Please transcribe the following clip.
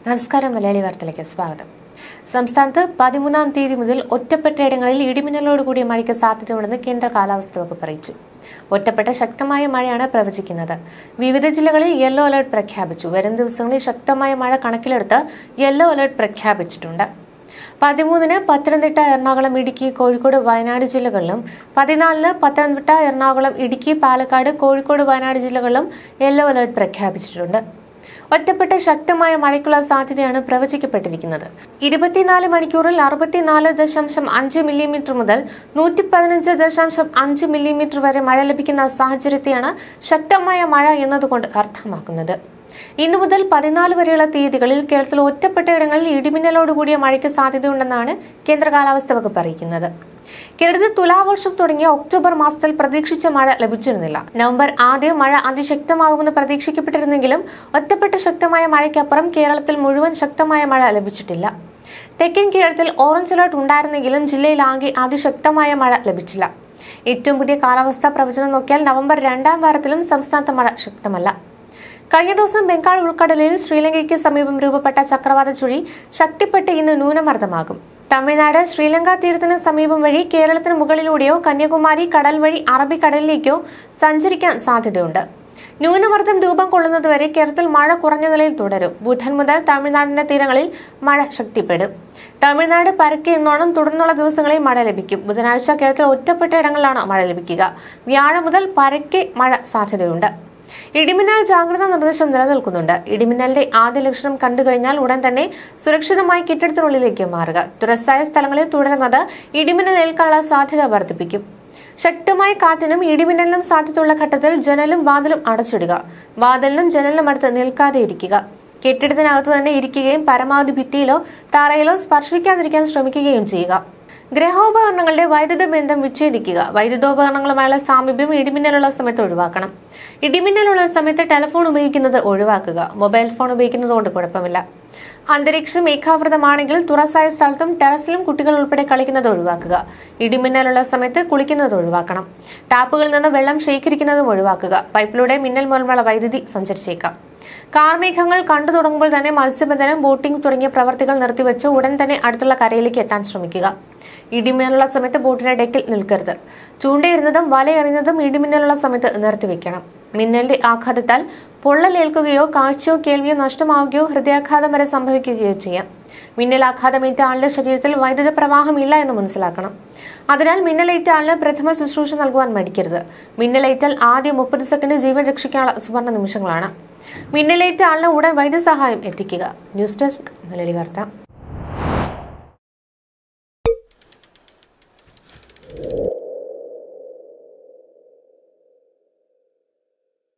നമസ്കാരം മലയാളി വാർത്തയിലേക്ക് സ്വാഗതം സംസ്ഥാനത്ത് പതിമൂന്നാം തീയതി മുതൽ ഒറ്റപ്പെട്ടയിടങ്ങളിൽ ഇടിമിന്നലോടുകൂടിയ മഴയ്ക്ക് സാധ്യതയുണ്ടെന്ന് കേന്ദ്ര കാലാവസ്ഥാ വകുപ്പ് അറിയിച്ചു ഒറ്റപ്പെട്ട ശക്തമായ മഴയാണ് പ്രവചിക്കുന്നത് വിവിധ ജില്ലകളിൽ യെല്ലോ അലർട്ട് പ്രഖ്യാപിച്ചു വരും ദിവസങ്ങളിൽ ശക്തമായ മഴ കണക്കിലെടുത്ത് യെല്ലോ അലർട്ട് പ്രഖ്യാപിച്ചിട്ടുണ്ട് പതിമൂന്നിന് പത്തനംതിട്ട എറണാകുളം ഇടുക്കി കോഴിക്കോട് വയനാട് ജില്ലകളിലും പതിനാലിന് പത്തനംതിട്ട എറണാകുളം ഇടുക്കി പാലക്കാട് കോഴിക്കോട് വയനാട് ജില്ലകളിലും യെല്ലോ അലർട്ട് പ്രഖ്യാപിച്ചിട്ടുണ്ട് ഒറ്റപ്പെട്ട ശക്തമായ മഴയ്ക്കുള്ള സാധ്യതയാണ് പ്രവചിക്കപ്പെട്ടിരിക്കുന്നത് ഇരുപത്തിനാല് മണിക്കൂറിൽ അറുപത്തിനാല് ദശാംശം അഞ്ച് മില്ലിമീറ്റർ മുതൽ നൂറ്റി പതിനഞ്ച് ദശാംശം അഞ്ച് മില്ലിമീറ്റർ വരെ മഴ ലഭിക്കുന്ന സാഹചര്യത്തെയാണ് ശക്തമായ മഴ എന്നതുകൊണ്ട് അർത്ഥമാക്കുന്നത് ഇന്നു മുതൽ പതിനാല് വരെയുള്ള തീയതികളിൽ കേരളത്തിൽ ഒറ്റപ്പെട്ട ഇടങ്ങളിൽ ഇടിമിന്നലോടുകൂടിയ മഴയ്ക്ക് സാധ്യതയുണ്ടെന്നാണ് കേന്ദ്ര കാലാവസ്ഥാ വകുപ്പ് അറിയിക്കുന്നത് കേരളത്തിൽ തുലാവർഷം തുടങ്ങിയ ഒക്ടോബർ മാസത്തിൽ പ്രതീക്ഷിച്ച മഴ ലഭിച്ചിരുന്നില്ല നവംബർ ആദ്യം മഴ അതിശക്തമാകുമെന്ന് പ്രതീക്ഷിക്കപ്പെട്ടിരുന്നെങ്കിലും ഒറ്റപ്പെട്ട ശക്തമായ മഴയ്ക്കപ്പുറം കേരളത്തിൽ മുഴുവൻ ശക്തമായ മഴ ലഭിച്ചിട്ടില്ല തെക്കൻ കേരളത്തിൽ ഓറഞ്ച് അലർട്ട് ഉണ്ടായിരുന്നെങ്കിലും ജില്ലയിൽ ആകെ അതിശക്തമായ മഴ ലഭിച്ചില്ല ഏറ്റവും പുതിയ കാലാവസ്ഥാ പ്രവചനം നോക്കിയാൽ നവംബർ രണ്ടാം വാരത്തിലും സംസ്ഥാനത്ത് മഴ ശക്തമല്ല കഴിഞ്ഞ ദിവസം ബംഗാൾ ഉൾക്കടലിൽ ശ്രീലങ്കയ്ക്ക് സമീപം രൂപപ്പെട്ട ചക്രവാത ചുഴി ശക്തിപ്പെട്ട് ഇന്ന് ന്യൂനമർദ്ദമാകും തമിഴ്നാട് ശ്രീലങ്ക തീരത്തിന് സമീപം വഴി കേരളത്തിന് മുകളിലൂടെയോ കന്യാകുമാരി കടൽ വഴി അറബിക്കടലിലേക്കോ സഞ്ചരിക്കാൻ സാധ്യതയുണ്ട് ന്യൂനമർദ്ദം രൂപം കൊള്ളുന്നതുവരെ കേരളത്തിൽ മഴ കുറഞ്ഞ നിലയിൽ തുടരും ബുധൻ മുതൽ തമിഴ്നാടിന്റെ തീരങ്ങളിൽ മഴ ശക്തിപ്പെടും തമിഴ്നാട് പരക്കെ എന്നോണം തുടർന്നുള്ള ദിവസങ്ങളിൽ മഴ ലഭിക്കും ബുധനാഴ്ച കേരളത്തിൽ ഒറ്റപ്പെട്ട ഇടങ്ങളിലാണ് മഴ ലഭിക്കുക വ്യാഴം മുതൽ പരക്കെ മഴ സാധ്യതയുണ്ട് ഇടിമിന്നൽ ജാഗ്രതാ നിർദ്ദേശം നിലനിൽക്കുന്നുണ്ട് ഇടിമിന്നലിന്റെ ആദ്യ ലക്ഷണം കണ്ടു കഴിഞ്ഞാൽ ഉടൻ തന്നെ സുരക്ഷിതമായി കെട്ടിടത്തിനുള്ളിലേക്ക് മാറുക തുറസായ സ്ഥലങ്ങളിൽ തുടരുന്നത് ഇടിമിന്നൽ ഏൽക്കാനുള്ള സാധ്യത വർദ്ധിപ്പിക്കും ശക്തമായ കാറ്റിനും ഇടിമിന്നലിനും സാധ്യതയുള്ള ഘട്ടത്തിൽ ജനലും വാതിലും അടച്ചിടുക വാതിലിനും ജനലിനും അടുത്ത് നിൽക്കാതെ ഇരിക്കുക കെട്ടിടത്തിനകത്ത് തന്നെ ഇരിക്കുകയും പരമാവധി ഭിത്തിയിലോ തറയിലോ സ്പർശിക്കാതിരിക്കാൻ ശ്രമിക്കുകയും ചെയ്യുക ഗ്രഹോപകരണങ്ങളുടെ വൈദ്യുത ബന്ധം വിച്ഛേദിക്കുക വൈദ്യുതോപകരണങ്ങളുമായുള്ള സാമീപ്യം ഇടിമിന്നലുള്ള സമയത്ത് ഒഴിവാക്കണം ഇടിമിന്നലുള്ള സമയത്ത് ടെലിഫോൺ ഉപയോഗിക്കുന്നത് ഒഴിവാക്കുക മൊബൈൽ ഫോൺ ഉപയോഗിക്കുന്നത് കൊണ്ട് കുഴപ്പമില്ല അന്തരീക്ഷം മേഘാവൃതമാണെങ്കിൽ തുറസായ സ്ഥലത്തും ടെറസിലും കുട്ടികൾ ഉൾപ്പെടെ കളിക്കുന്നത് ഒഴിവാക്കുക ഇടിമിന്നലുള്ള സമയത്ത് കുളിക്കുന്നത് ഒഴിവാക്കണം ടാപ്പുകളിൽ നിന്ന് വെള്ളം ശേഖരിക്കുന്നതും ഒഴിവാക്കുക പൈപ്പിലൂടെ മിന്നൽ മൂലമുള്ള വൈദ്യുതി സഞ്ചരിച്ചേക്കാം കാർമേഘങ്ങൾ കണ്ടു തുടങ്ങുമ്പോൾ തന്നെ മത്സ്യബന്ധനം ബോട്ടിംഗ് തുടങ്ങിയ പ്രവർത്തികൾ നിർത്തിവെച്ച് ഉടൻ തന്നെ അടുത്തുള്ള കരയിലേക്ക് എത്താൻ ശ്രമിക്കുക ഇടിമിന്നലുള്ള സമയത്ത് ബോട്ടിന്റെ ഡെക്കിൽ നിൽക്കരുത് ചൂണ്ടയിടുന്നതും വലയെറിയുന്നതും ഇടിമിന്നലുള്ള സമയത്ത് നിർത്തിവെക്കണം മിന്നലിന്റെ ആഘാതത്താൽ പൊള്ളലേൽക്കുകയോ കാഴ്ചയോ കേൾവിയോ നഷ്ടമാവുകയോ ഹൃദയാഘാതം വരെ സംഭവിക്കുകയോ ചെയ്യാം മിന്നലാഘാതമേറ്റ ആളുടെ ശരീരത്തിൽ വൈദ്യുത പ്രവാഹമില്ല എന്ന് മനസ്സിലാക്കണം അതിനാൽ മിന്നലേറ്റ ആളിന് പ്രഥമ ശുശ്രൂഷ നൽകുവാൻ മടിക്കരുത് മിന്നലേറ്റാൽ ആദ്യ മുപ്പത് സെക്കൻഡ് ജീവൻ രക്ഷിക്കാനുള്ള സുവർണ നിമിഷങ്ങളാണ് മിന്നലേറ്റ ആളിന് ഉടൻ വൈദ്യസഹായം എത്തിക്കുക ന്യൂസ് ഡെസ്ക് മലയാളി വാർത്ത